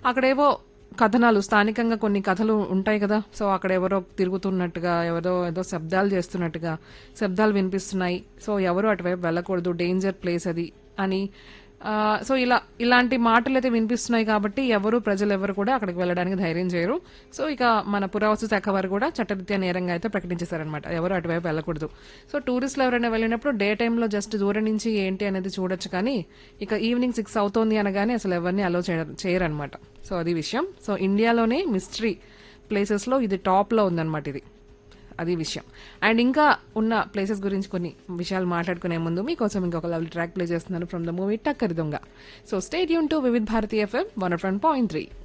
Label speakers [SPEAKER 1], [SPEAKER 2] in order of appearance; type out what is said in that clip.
[SPEAKER 1] అక్కడేవో కథనాలు స్థానికంగా కొన్ని కథలు ఉంటాయి కదా సో అక్కడ ఎవరో తిరుగుతున్నట్టుగా ఎవరో ఏదో శబ్దాలు చేస్తున్నట్టుగా శబ్దాలు వినిపిస్తున్నాయి సో ఎవరు అటువైపు వెళ్ళకూడదు డేంజర్ ప్లేస్ అది అని ఆ, సో ఇలా ఇలాంటి మాటలు అయితే వినిపిస్తున్నాయి కాబట్టి ఎవరు ప్రజలు ఎవరు కూడా అక్కడికి వెళ్ళడానికి ధైర్యం చేయరు సో ఇక మన పురావస్తు శాఖ వారు కూడా చట్టరీత్యా నేరంగా అయితే ప్రకటించేశారనమాట ఎవరు అటువైపు వెళ్ళకూడదు సో టూరిస్టులు ఎవరైనా వెళ్ళినప్పుడు డే టైంలో జస్ట్ దూరం నుంచి ఏంటి అనేది చూడొచ్చు కానీ ఇక ఈవినింగ్ సిక్స్ అవుతోంది అనగానే అసలు ఎవరిని అలో చేయరనమాట సో అది విషయం సో ఇండియాలోనే మిస్టరీ ప్లేసెస్లో ఇది టాప్లో ఉందన్నమాట ఇది అది విషయం అండ్ ఇంకా ఉన్న ప్లేసెస్ గురించి కొన్ని విషయాలు మాట్లాడుకునే ముందు మీకోసం ఇంకొక లవ్లీ ట్రాక్ ప్లే చేస్తున్నాను from the movie Takkari Donga so stay tuned to Vividh Bharati FM one point three